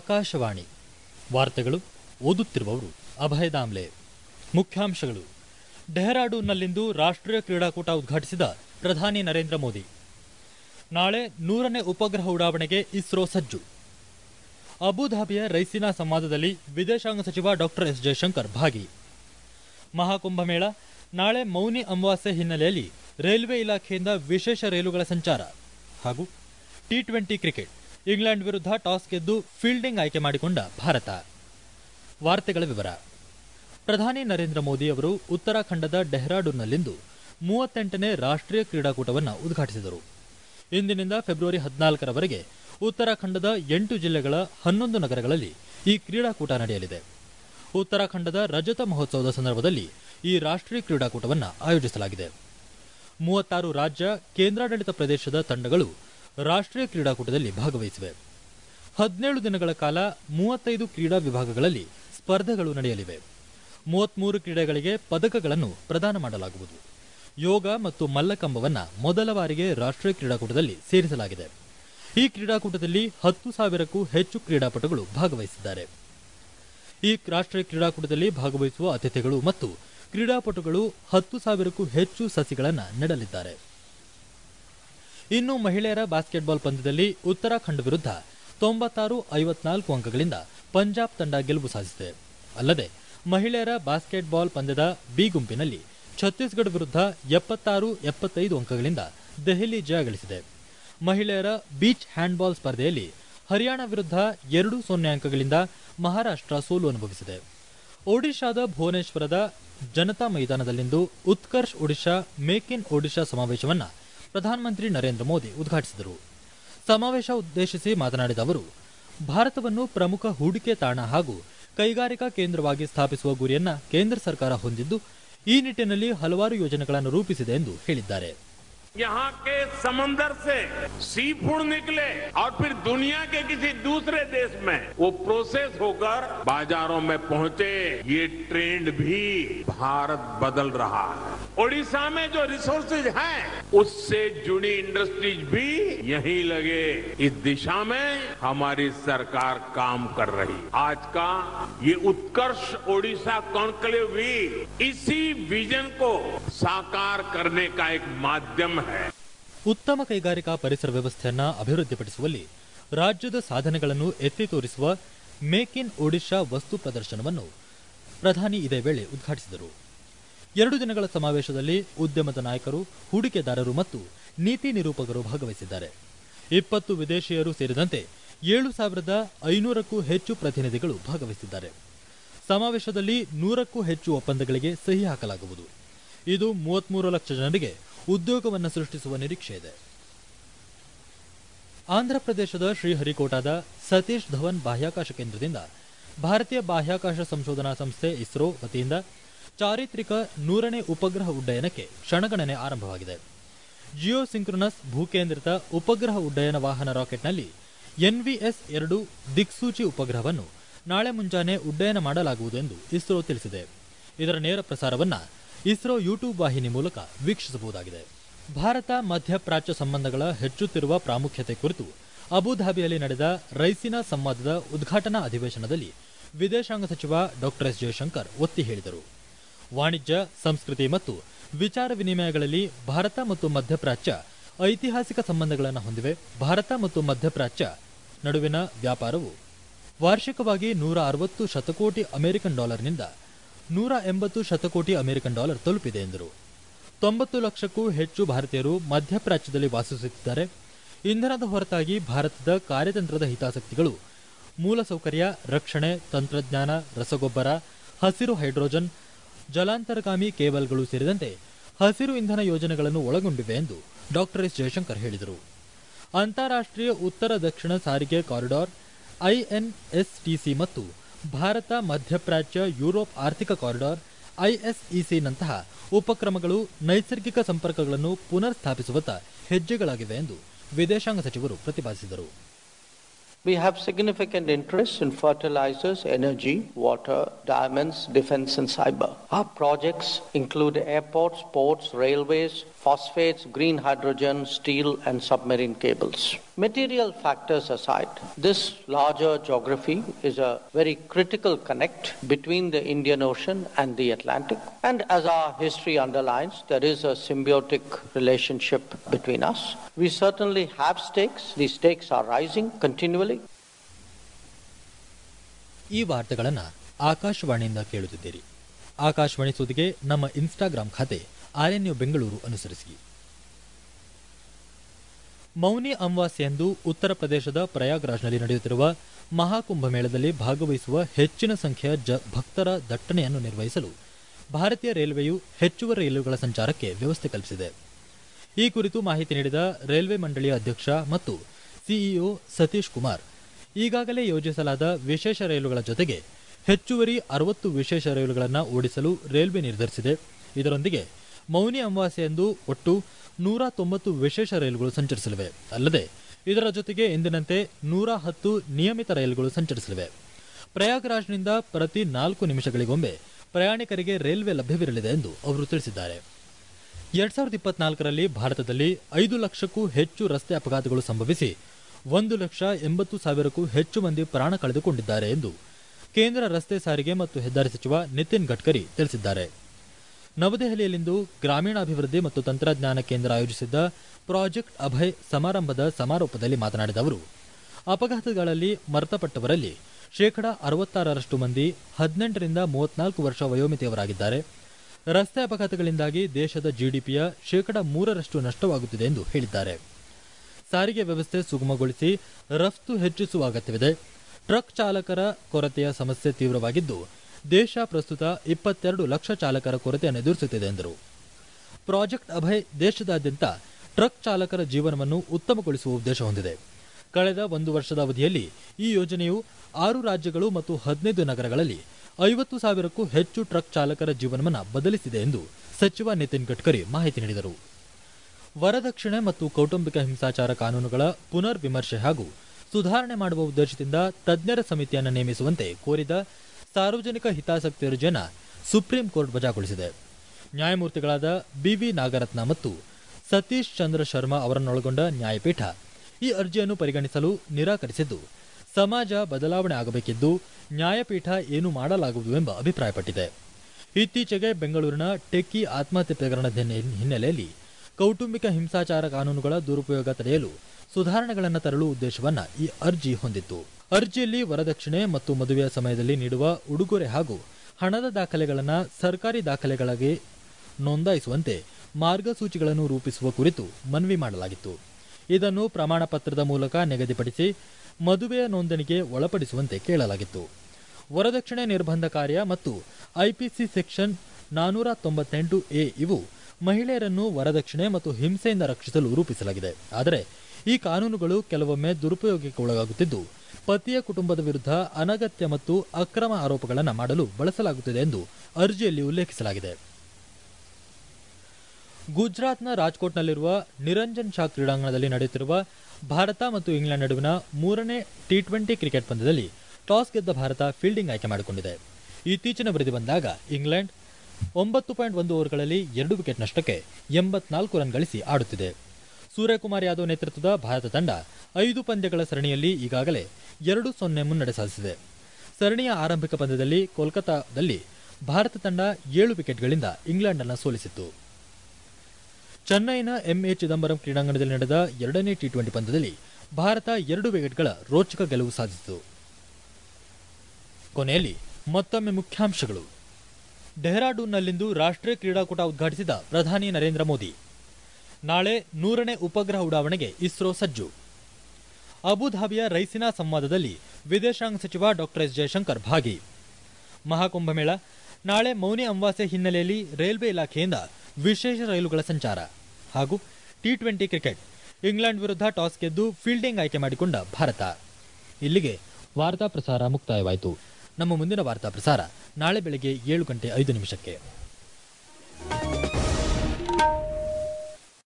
ಆಕಾಶವಾಣಿ ವಾರ್ತೆಗಳು ಓದುತ್ತಿರುವವರು ಅಭಯ ದಾಮ್ಲೆ ಮುಖ್ಯಾಂಶಗಳು ಡೆಹ್ರಾಡೂನ್ನಲ್ಲಿಂದು ರಾಷ್ಟ್ರೀಯ ಕ್ರೀಡಾಕೂಟ ಉದ್ಘಾಟಿಸಿದ ಪ್ರಧಾನಿ ನರೇಂದ್ರ ಮೋದಿ ನಾಳೆ ನೂರನೇ ಉಪಗ್ರಹ ಉಡಾವಣೆಗೆ ಇಸ್ರೋ ಸಜ್ಜು ಅಬುಧಾಬಿಯ ರೈಸಿನಾ ಸಂವಾದದಲ್ಲಿ ವಿದೇಶಾಂಗ ಸಚಿವ ಡಾಕ್ಟರ್ ಎಸ್ ಜಯಶಂಕರ್ ಭಾಗಿ ಮಹಾಕುಂಭಮೇಳ ನಾಳೆ ಮೌನಿ ಅಮಾವಾಸ್ಯೆ ಹಿನ್ನೆಲೆಯಲ್ಲಿ ರೈಲ್ವೆ ಇಲಾಖೆಯಿಂದ ವಿಶೇಷ ರೈಲುಗಳ ಸಂಚಾರ ಹಾಗೂ ಟಿ ಟ್ವೆಂಟಿ ಕ್ರಿಕೆಟ್ ಇಂಗ್ಲೆಂಡ್ ವಿರುದ್ಧ ಟಾಸ್ ಗೆದ್ದು ಫೀಲ್ಡಿಂಗ್ ಆಯ್ಕೆ ಮಾಡಿಕೊಂಡ ಭಾರತ ವಾರ್ತೆಗಳ ವಿವರ ಪ್ರಧಾನಿ ನರೇಂದ್ರ ಮೋದಿ ಅವರು ಉತ್ತರಾಖಂಡದ ಡೆಹ್ರಾಡೂನ್ನಲ್ಲಿಂದು ಮೂವತ್ತೆಂಟನೇ ರಾಷ್ಟ್ರೀಯ ಕ್ರೀಡಾಕೂಟವನ್ನು ಉದ್ಘಾಟಿಸಿದರು ಇಂದಿನಿಂದ ಫೆಬ್ರವರಿ ಹದಿನಾಲ್ಕರವರೆಗೆ ಉತ್ತರಾಖಂಡದ ಎಂಟು ಜಿಲ್ಲೆಗಳ ಹನ್ನೊಂದು ನಗರಗಳಲ್ಲಿ ಈ ಕ್ರೀಡಾಕೂಟ ನಡೆಯಲಿದೆ ಉತ್ತರಾಖಂಡದ ರಜತ ಮಹೋತ್ಸವದ ಸಂದರ್ಭದಲ್ಲಿ ಈ ರಾಷ್ಟ್ರೀಯ ಕ್ರೀಡಾಕೂಟವನ್ನು ಆಯೋಜಿಸಲಾಗಿದೆ ಮೂವತ್ತಾರು ರಾಜ್ಯ ಕೇಂದ್ರಾಡಳಿತ ಪ್ರದೇಶದ ತಂಡಗಳು ರಾಷ್ಟ್ರೀಯ ಕ್ರೀಡಾಕೂಟದಲ್ಲಿ ಭಾಗವಹಿಸಿವೆ ಹದಿನೇಳು ದಿನಗಳ ಕಾಲ ಮೂವತ್ತೈದು ಕ್ರೀಡಾ ವಿಭಾಗಗಳಲ್ಲಿ ಸ್ಪರ್ಧೆಗಳು ನಡೆಯಲಿವೆ ಮೂವತ್ಮೂರು ಕ್ರೀಡೆಗಳಿಗೆ ಪದಕಗಳನ್ನು ಪ್ರದಾನ ಮಾಡಲಾಗುವುದು ಯೋಗ ಮತ್ತು ಮಲ್ಲಕಂಬವನ್ನ ಮೊದಲ ಬಾರಿಗೆ ರಾಷ್ಟ್ರೀಯ ಕ್ರೀಡಾಕೂಟದಲ್ಲಿ ಸೇರಿಸಲಾಗಿದೆ ಈ ಕ್ರೀಡಾಕೂಟದಲ್ಲಿ ಹತ್ತು ಸಾವಿರಕ್ಕೂ ಹೆಚ್ಚು ಕ್ರೀಡಾಪಟುಗಳು ಭಾಗವಹಿಸಿದ್ದಾರೆ ಈ ರಾಷ್ಟ್ರೀಯ ಕ್ರೀಡಾಕೂಟದಲ್ಲಿ ಭಾಗವಹಿಸುವ ಅತಿಥಿಗಳು ಮತ್ತು ಕ್ರೀಡಾಪಟುಗಳು ಹತ್ತು ಸಾವಿರಕ್ಕೂ ಹೆಚ್ಚು ಸಸಿಗಳನ್ನು ನೆಡಲಿದ್ದಾರೆ ಇನ್ನು ಮಹಿಳೆಯರ ಬಾಸ್ಕೆಟ್ಬಾಲ್ ಪಂದ್ಯದಲ್ಲಿ ಉತ್ತರಾಖಂಡ ವಿರುದ್ಧ ತೊಂಬತ್ತಾರು ಐವತ್ನಾಲ್ಕು ಅಂಕಗಳಿಂದ ಪಂಜಾಬ್ ತಂಡ ಗೆಲುವು ಸಾಧಿಸಿದೆ ಅಲ್ಲದೆ ಮಹಿಳೆಯರ ಬಾಸ್ಕೆಟ್ಬಾಲ್ ಪಂದ್ಯದ ಬಿ ಗುಂಪಿನಲ್ಲಿ ಛತ್ತೀಸ್ಗಢ ವಿರುದ್ಧ ಎಪ್ಪತ್ತಾರು ಎಪ್ಪತ್ತೈದು ಅಂಕಗಳಿಂದ ದೆಹಲಿ ಜಯ ಗಳಿಸಿದೆ ಮಹಿಳೆಯರ ಬೀಚ್ ಹ್ಯಾಂಡ್ಬಾಲ್ ಸ್ಪರ್ಧೆಯಲ್ಲಿ ಹರಿಯಾಣ ವಿರುದ್ಧ ಎರಡು ಸೊನ್ನೆ ಅಂಕಗಳಿಂದ ಮಹಾರಾಷ್ಟ್ರ ಸೋಲು ಅನುಭವಿಸಿದೆ ಒಡಿಶಾದ ಭುವನೇಶ್ವರದ ಜನತಾ ಮೈದಾನದಲ್ಲಿಂದು ಉತ್ಕರ್ಷ್ ಒಡಿಶಾ ಮೇಕ್ ಇನ್ ಒಡಿಶಾ ಸಮಾವೇಶವನ್ನು ಪ್ರಧಾನಮಂತ್ರಿ ನರೇಂದ್ರ ಮೋದಿ ಉದ್ಘಾಟಿಸಿದರು ಸಮಾವೇಶ ಉದ್ದೇಶಿಸಿ ಮಾತನಾಡಿದ ಅವರು ಭಾರತವನ್ನು ಪ್ರಮುಖ ಹೂಡಿಕೆ ತಾಣ ಹಾಗೂ ಕೈಗಾರಿಕಾ ಕೇಂದ್ರವಾಗಿ ಸ್ಥಾಪಿಸುವ ಗುರಿಯನ್ನ ಕೇಂದ್ರ ಸರ್ಕಾರ ಹೊಂದಿದ್ದು ಈ ನಿಟ್ಟಿನಲ್ಲಿ ಹಲವಾರು ಯೋಜನೆಗಳನ್ನು ರೂಪಿಸಿದೆ ಎಂದು ಹೇಳಿದ್ದಾರೆ यहाँ के समंदर से सी फूड निकले और फिर दुनिया के किसी दूसरे देश में वो प्रोसेस होकर बाजारों में पहुंचे ये ट्रेंड भी भारत बदल रहा है ओडिशा में जो रिसोर्सेज हैं उससे जुड़ी इंडस्ट्रीज भी यहीं लगे इस दिशा में हमारी सरकार काम कर रही आज का ये उत्कर्ष ओडिशा कॉन्क्लेव भी इसी विजन को साकार करने का एक माध्यम है ಉತ್ತಮ ಕೈಗಾರಿಕಾ ಪರಿಸರ ವ್ಯವಸ್ಥೆಯನ್ನ ಅಭಿವೃದ್ಧಿಪಡಿಸುವಲ್ಲಿ ರಾಜ್ಯದ ಸಾಧನೆಗಳನ್ನು ಎತ್ತಿ ತೋರಿಸುವ ಮೇಕ್ ಇನ್ ಒಡಿಶಾ ವಸ್ತು ಪ್ರದರ್ಶನವನ್ನು ಪ್ರಧಾನಿ ಇದೇ ವೇಳೆ ಉದ್ಘಾಟಿಸಿದರು ಎರಡು ದಿನಗಳ ಸಮಾವೇಶದಲ್ಲಿ ಉದ್ಯಮದ ನಾಯಕರು ಹೂಡಿಕೆದಾರರು ಮತ್ತು ನೀತಿ ನಿರೂಪಕರು ಭಾಗವಹಿಸಿದ್ದಾರೆ ಇಪ್ಪತ್ತು ವಿದೇಶಿಯರು ಸೇರಿದಂತೆ ಏಳು ಸಾವಿರದ ಐನೂರಕ್ಕೂ ಹೆಚ್ಚು ಪ್ರತಿನಿಧಿಗಳು ಭಾಗವಹಿಸಿದ್ದಾರೆ ಸಮಾವೇಶದಲ್ಲಿ ನೂರಕ್ಕೂ ಹೆಚ್ಚು ಒಪ್ಪಂದಗಳಿಗೆ ಸಹಿ ಹಾಕಲಾಗುವುದು ಇದು ಮೂವತ್ಮೂರು ಲಕ್ಷ ಜನರಿಗೆ ಉದ್ಯೋಗವನ್ನು ಸೃಷ್ಟಿಸುವ ನಿರೀಕ್ಷೆ ಇದೆ ಆಂಧ್ರಪ್ರದೇಶದ ಶ್ರೀಹರಿಕೋಟಾದ ಸತೀಶ್ ಧವನ್ ಬಾಹ್ಯಾಕಾಶ ಕೇಂದ್ರದಿಂದ ಭಾರತೀಯ ಬಾಹ್ಯಾಕಾಶ ಸಂಶೋಧನಾ ಸಂಸ್ಥೆ ಇಸ್ರೋ ವತಿಯಿಂದ ಚಾರಿತ್ರಿಕ ನೂರನೇ ಉಪಗ್ರಹ ಉಡ್ಡಯನಕ್ಕೆ ಕ್ಷಣಗಣನೆ ಆರಂಭವಾಗಿದೆ ಜಿಯೋ ಸಿಂಕ್ರೊನಸ್ ಭೂಕೇಂದ್ರಿತ ಉಪಗ್ರಹ ಉಡ್ಡಯನ ವಾಹನ ರಾಕೆಟ್ನಲ್ಲಿ ಎನ್ವಿಎಸ್ ಎರಡು ದಿಕ್ಸೂಚಿ ಉಪಗ್ರಹವನ್ನು ನಾಳೆ ಮುಂಜಾನೆ ಉಡ್ಡಯನ ಮಾಡಲಾಗುವುದು ಎಂದು ಇಸ್ರೋ ತಿಳಿಸಿದೆ ಇದರ ನೇರ ಪ್ರಸಾರವನ್ನ ಇಸ್ರೋ ಯೂಟ್ಯೂಬ್ ವಾಹಿನಿ ಮೂಲಕ ವೀಕ್ಷಿಸಬಹುದಾಗಿದೆ ಭಾರತ ಮಧ್ಯಪ್ರಾಚ್ಯ ಸಂಬಂಧಗಳ ಹೆಚ್ಚುತ್ತಿರುವ ಪ್ರಾಮುಖ್ಯತೆ ಕುರಿತು ಅಬುಧಾಬಿಯಲ್ಲಿ ನಡೆದ ರೈಸಿನಾ ಸಂವಾದದ ಉದ್ಘಾಟನಾ ಅಧಿವೇಶನದಲ್ಲಿ ವಿದೇಶಾಂಗ ಸಚಿವ ಡಾಕ್ಟರ್ ಎಸ್ ಜಯಶಂಕರ್ ಒತ್ತಿ ಹೇಳಿದರು ವಾಣಿಜ್ಯ ಸಂಸ್ಕೃತಿ ಮತ್ತು ವಿಚಾರ ವಿನಿಮಯಗಳಲ್ಲಿ ಭಾರತ ಮತ್ತು ಮಧ್ಯಪ್ರಾಚ್ಯ ಐತಿಹಾಸಿಕ ಸಂಬಂಧಗಳನ್ನು ಹೊಂದಿವೆ ಭಾರತ ಮತ್ತು ಮಧ್ಯಪ್ರಾಚ್ಯ ನಡುವಿನ ವ್ಯಾಪಾರವು ವಾರ್ಷಿಕವಾಗಿ ನೂರ ಅರವತ್ತು ಶತಕೋಟಿ ಅಮೆರಿಕನ್ ಡಾಲರ್ನಿಂದ ನೂರ ಎಂಬತ್ತು ಶತಕೋಟಿ ಅಮೆರಿಕನ್ ಡಾಲರ್ ತಲುಪಿದೆ ಎಂದರು ತೊಂಬತ್ತು ಲಕ್ಷಕ್ಕೂ ಹೆಚ್ಚು ಭಾರತೀಯರು ಮಧ್ಯಪ್ರಾಚ್ಯದಲ್ಲಿ ವಾಸಿಸುತ್ತಿದ್ದಾರೆ ಇಂಧನದ ಹೊರತಾಗಿ ಭಾರತದ ಕಾರ್ಯತಂತ್ರದ ಹಿತಾಸಕ್ತಿಗಳು ಮೂಲಸೌಕರ್ಯ ರಕ್ಷಣೆ ತಂತ್ರಜ್ಞಾನ ರಸಗೊಬ್ಬರ ಹಸಿರು ಹೈಡ್ರೋಜನ್ ಜಲಾಂತರ್ಗಾಮಿ ಕೇಬಲ್ಗಳು ಸೇರಿದಂತೆ ಹಸಿರು ಇಂಧನ ಯೋಜನೆಗಳನ್ನು ಒಳಗೊಂಡಿವೆ ಎಂದು ಡಾಕ್ಟರ್ ಎಸ್ ಜಯಶಂಕರ್ ಹೇಳಿದರು ಅಂತಾರಾಷ್ಟ್ರೀಯ ಉತ್ತರ ದಕ್ಷಿಣ ಸಾರಿಗೆ ಕಾರಿಡಾರ್ ಐಎನ್ಎಸ್ಟಿಸಿ ಮತ್ತು ಭಾರತ ಮಧ್ಯಪ್ರಾಚ್ಯ ಯುರೋಪ್ ಆರ್ಥಿಕ ಕಾರಿಡಾರ್ ಐಎಸ್ಇಸಿನಂತಹ ಉಪಕ್ರಮಗಳು ನೈಸರ್ಗಿಕ ಸಂಪರ್ಕಗಳನ್ನು ಪುನರ್ ಸ್ಥಾಪಿಸುವತ್ತ ಹೆಜ್ಜೆಗಳಾಗಿವೆ ಎಂದು ವಿದೇಶಾಂಗ ಸಚಿವರು ಪ್ರತಿಪಾದಿಸಿದರು We have significant interests in fertilizers, energy, water, diamonds, defense, and cyber. Our projects include airports, ports, railways, phosphates, green hydrogen, steel, and submarine cables. Material factors aside, this larger geography is a very critical connect between the Indian Ocean and the Atlantic. And as our history underlines, there is a symbiotic relationship between us. We certainly have stakes. These stakes are rising continually. ಈ ವಾರ್ತೆಗಳನ್ನು ಆಕಾಶವಾಣಿಯಿಂದ ಕೇಳುತ್ತಿದ್ದೀರಿ ಆಕಾಶವಾಣಿ ಸುದ್ದಿಗೆ ನಮ್ಮ Instagram ಖಾತೆ RNU Bengaluru ಅನುಸರಿಸಿ ಮೌನಿ ಅಮಾವಾಸ್ಯೆಯಂದು ಉತ್ತರ ಪ್ರದೇಶದ ಪ್ರಯಾಗ್ರಾಜ್ನಲ್ಲಿ ನಡೆಯುತ್ತಿರುವ ಮಹಾಕುಂಭಮೇಳದಲ್ಲಿ ಭಾಗವಹಿಸುವ ಹೆಚ್ಚಿನ ಸಂಖ್ಯೆಯ ಜ ಭಕ್ತರ ದಟ್ಟಣೆಯನ್ನು ನಿರ್ವಹಿಸಲು ಭಾರತೀಯ ರೈಲ್ವೆಯು ಹೆಚ್ಚುವರಿ ರೈಲುಗಳ ಸಂಚಾರಕ್ಕೆ ವ್ಯವಸ್ಥೆ ಕಲ್ಪಿಸಿದೆ ಈ ಕುರಿತು ಮಾಹಿತಿ ನೀಡಿದ ರೈಲ್ವೆ ಮಂಡಳಿಯ ಅಧ್ಯಕ್ಷ ಮತ್ತು ಸಿಇಒ ಸತೀಶ್ ಕುಮಾರ್ ಈಗಾಗಲೇ ಯೋಜಿಸಲಾದ ವಿಶೇಷ ರೈಲುಗಳ ಜೊತೆಗೆ ಹೆಚ್ಚುವರಿ ಅರವತ್ತು ವಿಶೇಷ ರೈಲುಗಳನ್ನು ಓಡಿಸಲು ರೈಲ್ವೆ ನಿರ್ಧರಿಸಿದೆ ಇದರೊಂದಿಗೆ ಮೌನಿ ಅಮಾವಾಸ್ಯೆಯಂದು ಒಟ್ಟು ನೂರ ತೊಂಬತ್ತು ವಿಶೇಷ ರೈಲುಗಳು ಸಂಚರಿಸಲಿವೆ ಅಲ್ಲದೆ ಇದರ ಜೊತೆಗೆ ಎಂದಿನಂತೆ ನೂರ ಹತ್ತು ನಿಯಮಿತ ರೈಲುಗಳು ಸಂಚರಿಸಲಿವೆ ಪ್ರಯಾಗ್ರಾಜ್ನಿಂದ ಪ್ರತಿ ನಾಲ್ಕು ನಿಮಿಷಗಳಿಗೊಮ್ಮೆ ಪ್ರಯಾಣಿಕರಿಗೆ ರೈಲ್ವೆ ಲಭ್ಯವಿರಲಿದೆ ಎಂದು ಅವರು ತಿಳಿಸಿದ್ದಾರೆ ಎರಡ್ ಸಾವಿರದ ಇಪ್ಪತ್ನಾಲ್ಕರಲ್ಲಿ ಭಾರತದಲ್ಲಿ ಐದು ಲಕ್ಷಕ್ಕೂ ಹೆಚ್ಚು ರಸ್ತೆ ಅಪಘಾತಗಳು ಸಂಭವಿಸಿ ಒಂದು ಲಕ್ಷ ಎಂಬತ್ತು ಸಾವಿರಕ್ಕೂ ಹೆಚ್ಚು ಮಂದಿ ಪ್ರಾಣ ಕಳೆದುಕೊಂಡಿದ್ದಾರೆ ಎಂದು ಕೇಂದ್ರ ರಸ್ತೆ ಸಾರಿಗೆ ಮತ್ತು ಹೆದ್ದಾರಿ ಸಚಿವ ನಿತಿನ್ ಗಡ್ಕರಿ ತಿಳಿಸಿದ್ದಾರೆ ನವದೆಹಲಿಯಲ್ಲಿಂದು ಗ್ರಾಮೀಣಾಭಿವೃದ್ಧಿ ಮತ್ತು ತಂತ್ರಜ್ಞಾನ ಕೇಂದ್ರ ಆಯೋಜಿಸಿದ್ದ ಪ್ರಾಜೆಕ್ಟ್ ಅಭಯ್ ಸಮಾರಂಭದ ಸಮಾರೋಪದಲ್ಲಿ ಮಾತನಾಡಿದ ಅವರು ಅಪಘಾತಗಳಲ್ಲಿ ಮೃತಪಟ್ಟವರಲ್ಲಿ ಶೇಕಡಾ ಅರವತ್ತಾರರಷ್ಟು ಮಂದಿ ಹದಿನೆಂಟರಿಂದ ಮೂವತ್ನಾಲ್ಕು ವರ್ಷ ವಯೋಮಿತಿಯವರಾಗಿದ್ದಾರೆ ರಸ್ತೆ ಅಪಘಾತಗಳಿಂದಾಗಿ ದೇಶದ ಜಿಡಿಪಿಯ ಶೇಕಡಾ ಮೂರರಷ್ಟು ನಷ್ಟವಾಗುತ್ತಿದೆ ಎಂದು ಹೇಳಿದ್ದಾರೆ ಸಾರಿಗೆ ವ್ಯವಸ್ಥೆ ಸುಗಮಗೊಳಿಸಿ ರಫ್ತು ಹೆಚ್ಚಿಸುವ ಅಗತ್ಯವಿದೆ ಟ್ರಕ್ ಚಾಲಕರ ಕೊರತೆಯ ಸಮಸ್ಯೆ ತೀವ್ರವಾಗಿದ್ದು ದೇಶ ಪ್ರಸ್ತುತ ಇಪ್ಪತ್ತೆರಡು ಲಕ್ಷ ಚಾಲಕರ ಕೊರತೆಯನ್ನು ಎದುರಿಸುತ್ತಿದೆ ಎಂದರು ಪ್ರಾಜೆಕ್ಟ್ ಅಭಯ್ ದೇಶದಾದ್ಯಂತ ಟ್ರಕ್ ಚಾಲಕರ ಜೀವನವನ್ನು ಉತ್ತಮಗೊಳಿಸುವ ಉದ್ದೇಶ ಹೊಂದಿದೆ ಕಳೆದ ಒಂದು ವರ್ಷದ ಅವಧಿಯಲ್ಲಿ ಈ ಯೋಜನೆಯು ಆರು ರಾಜ್ಯಗಳು ಮತ್ತು ಹದಿನೈದು ನಗರಗಳಲ್ಲಿ ಐವತ್ತು ಸಾವಿರಕ್ಕೂ ಹೆಚ್ಚು ಟ್ರಕ್ ಚಾಲಕರ ಜೀವನವನ್ನು ಬದಲಿಸಿದೆ ಎಂದು ಸಚಿವ ನಿತಿನ್ ಗಡ್ಕರಿ ಮಾಹಿತಿ ನೀಡಿದರು ವರದಕ್ಷಿಣೆ ಮತ್ತು ಕೌಟುಂಬಿಕ ಹಿಂಸಾಚಾರ ಕಾನೂನುಗಳ ಪುನರ್ ವಿಮರ್ಶೆ ಹಾಗೂ ಸುಧಾರಣೆ ಮಾಡುವ ಉದ್ದೇಶದಿಂದ ತಜ್ಞರ ಸಮಿತಿಯನ್ನು ನೇಮಿಸುವಂತೆ ಕೋರಿದ ಸಾರ್ವಜನಿಕ ಹಿತಾಸಕ್ತಿ ಅರ್ಜಿಯನ್ನು ಸುಪ್ರೀಂ ಕೋರ್ಟ್ ವಜಾಗೊಳಿಸಿದೆ ನ್ಯಾಯಮೂರ್ತಿಗಳಾದ ಬಿವಿ ನಾಗರತ್ನ ಮತ್ತು ಸತೀಶ್ ಚಂದ್ರ ಶರ್ಮಾ ಅವರನ್ನೊಳಗೊಂಡ ನ್ಯಾಯಪೀಠ ಈ ಅರ್ಜಿಯನ್ನು ಪರಿಗಣಿಸಲು ನಿರಾಕರಿಸಿದ್ದು ಸಮಾಜ ಬದಲಾವಣೆ ಆಗಬೇಕಿದ್ದು ನ್ಯಾಯಪೀಠ ಏನು ಮಾಡಲಾಗುವುದು ಎಂಬ ಅಭಿಪ್ರಾಯಪಟ್ಟಿದೆ ಇತ್ತೀಚೆಗೆ ಬೆಂಗಳೂರಿನ ಟೆಕ್ಕಿ ಆತ್ಮಹತ್ಯೆ ಪ್ರಕರಣದ ಹಿನ್ನೆ- ಹಿನ್ನೆಲೆಯಲ್ಲಿ ಕೌಟುಂಬಿಕ ಹಿಂಸಾಚಾರ ಕಾನೂನುಗಳ ದುರುಪಯೋಗ ತಡೆಯಲು ಸುಧಾರಣೆಗಳನ್ನು ತರಲು ಉದ್ದೇಶವನ್ನ ಈ ಅರ್ಜಿ ಹೊಂದಿತ್ತು ಅರ್ಜಿಯಲ್ಲಿ ವರದಕ್ಷಿಣೆ ಮತ್ತು ಮದುವೆಯ ಸಮಯದಲ್ಲಿ ನೀಡುವ ಉಡುಗೊರೆ ಹಾಗೂ ಹಣದ ದಾಖಲೆಗಳನ್ನು ಸರ್ಕಾರಿ ದಾಖಲೆಗಳಾಗಿ ನೋಂದಾಯಿಸುವಂತೆ ಮಾರ್ಗಸೂಚಿಗಳನ್ನು ರೂಪಿಸುವ ಕುರಿತು ಮನವಿ ಮಾಡಲಾಗಿತ್ತು ಇದನ್ನು ಪ್ರಮಾಣ ಪತ್ರದ ಮೂಲಕ ನಿಗದಿಪಡಿಸಿ ಮದುವೆಯ ನೋಂದಣಿಗೆ ಒಳಪಡಿಸುವಂತೆ ಕೇಳಲಾಗಿತ್ತು ವರದಕ್ಷಿಣೆ ನಿರ್ಬಂಧ ಕಾರ್ಯ ಮತ್ತು ಐಪಿಸಿ ಸೆಕ್ಷನ್ ನಾನೂರ ತೊಂಬತ್ತೆಂಟು ಎ ಇವು ಮಹಿಳೆಯರನ್ನು ವರದಕ್ಷಿಣೆ ಮತ್ತು ಹಿಂಸೆಯಿಂದ ರಕ್ಷಿಸಲು ರೂಪಿಸಲಾಗಿದೆ ಆದರೆ ಈ ಕಾನೂನುಗಳು ಕೆಲವೊಮ್ಮೆ ದುರುಪಯೋಗಕ್ಕೆ ಒಳಗಾಗುತ್ತಿದ್ದು ಪತಿಯ ಕುಟುಂಬದ ವಿರುದ್ಧ ಅನಗತ್ಯ ಮತ್ತು ಅಕ್ರಮ ಆರೋಪಗಳನ್ನು ಮಾಡಲು ಬಳಸಲಾಗುತ್ತಿದೆ ಎಂದು ಅರ್ಜಿಯಲ್ಲಿ ಉಲ್ಲೇಖಿಸಲಾಗಿದೆ ಗುಜರಾತ್ನ ರಾಜ್ಕೋಟ್ನಲ್ಲಿರುವ ನಿರಂಜನ್ ಶಾ ಕ್ರೀಡಾಂಗಣದಲ್ಲಿ ನಡೆಯುತ್ತಿರುವ ಭಾರತ ಮತ್ತು ಇಂಗ್ಲೆಂಡ್ ನಡುವಿನ ಮೂರನೇ ಟಿ ಟ್ವೆಂಟಿ ಕ್ರಿಕೆಟ್ ಪಂದ್ಯದಲ್ಲಿ ಟಾಸ್ ಗೆದ್ದ ಭಾರತ ಫೀಲ್ಡಿಂಗ್ ಆಯ್ಕೆ ಮಾಡಿಕೊಂಡಿದೆ ಇತ್ತೀಚಿನ ವರದಿ ಬಂದಾಗ ಇಂಗ್ಲೆಂಡ್ ಒಂಬತ್ತು ಪಾಯಿಂಟ್ ಒಂದು ಓವರ್ಗಳಲ್ಲಿ ಎರಡು ವಿಕೆಟ್ ನಷ್ಟಕ್ಕೆ ಎಂಬತ್ನಾಲ್ಕು ರನ್ ಗಳಿಸಿ ಆಡುತ್ತಿದೆ ಸೂರ್ಯಕುಮಾರ್ ಯಾದವ್ ನೇತೃತ್ವದ ಭಾರತ ತಂಡ ಐದು ಪಂದ್ಯಗಳ ಸರಣಿಯಲ್ಲಿ ಈಗಾಗಲೇ ಎರಡು ಸೊನ್ನೆ ಮುನ್ನಡೆ ಸಾಧಿಸಿದೆ ಸರಣಿಯ ಆರಂಭಿಕ ಪಂದ್ಯದಲ್ಲಿ ಕೋಲ್ಕತಾದಲ್ಲಿ ಭಾರತ ತಂಡ ಏಳು ವಿಕೆಟ್ಗಳಿಂದ ಇಂಗ್ಲೆಂಡ್ ಅನ್ನು ಸೋಲಿಸಿತ್ತು ಚೆನ್ನೈನ ಎಂಎ ಚಿದಂಬರಂ ಕ್ರೀಡಾಂಗಣದಲ್ಲಿ ನಡೆದ ಎರಡನೇ ಟಿ ಟ್ವೆಂಟಿ ಪಂದ್ಯದಲ್ಲಿ ಭಾರತ ಎರಡು ವಿಕೆಟ್ಗಳ ರೋಚಕ ಗೆಲುವು ಸಾಧಿಸಿತು ಕೊನೆಯಲ್ಲಿ ಮತ್ತೊಮ್ಮೆ ಮುಖ್ಯಾಂಶಗಳು ಡೆಹ್ರಾಡೂನ್ನಲ್ಲಿಂದು ರಾಷ್ಟ್ರೀಯ ಕ್ರೀಡಾಕೂಟ ಉದ್ಘಾಟಿಸಿದ ಪ್ರಧಾನಿ ನರೇಂದ್ರ ಮೋದಿ ನಾಳೆ ನೂರನೇ ಉಪಗ್ರಹ ಉಡಾವಣೆಗೆ ಇಸ್ರೋ ಸಜ್ಜು ಅಬುಧಾಬಿಯ ರೈಸಿನಾ ಸಂವಾದದಲ್ಲಿ ವಿದೇಶಾಂಗ ಸಚಿವ ಡಾಕ್ಟರ್ ಎಸ್ ಜಯಶಂಕರ್ ಭಾಗಿ ಮಹಾಕುಂಭಮೇಳ ನಾಳೆ ಮೌನಿ ಅಮಾವಾಸ್ಯೆ ಹಿನ್ನೆಲೆಯಲ್ಲಿ ರೈಲ್ವೆ ಇಲಾಖೆಯಿಂದ ವಿಶೇಷ ರೈಲುಗಳ ಸಂಚಾರ ಹಾಗೂ ಟಿ ಟ್ವೆಂಟಿ ಕ್ರಿಕೆಟ್ ಇಂಗ್ಲೆಂಡ್ ವಿರುದ್ಧ ಟಾಸ್ ಗೆದ್ದು ಫೀಲ್ಡಿಂಗ್ ಆಯ್ಕೆ ಮಾಡಿಕೊಂಡ ಭಾರತ ಇಲ್ಲಿಗೆ ವಾರ್ತಾ ಪ್ರಸಾರ ಮುಕ್ತಾಯವಾಯಿತು ನಮ್ಮ ಮುಂದಿನ ವಾರ್ತಾ ಪ್ರಸಾರ ನಾಳೆ ಬೆಳಗ್ಗೆ ಏಳು ಗಂಟೆ ಐದು ನಿಮಿಷಕ್ಕೆ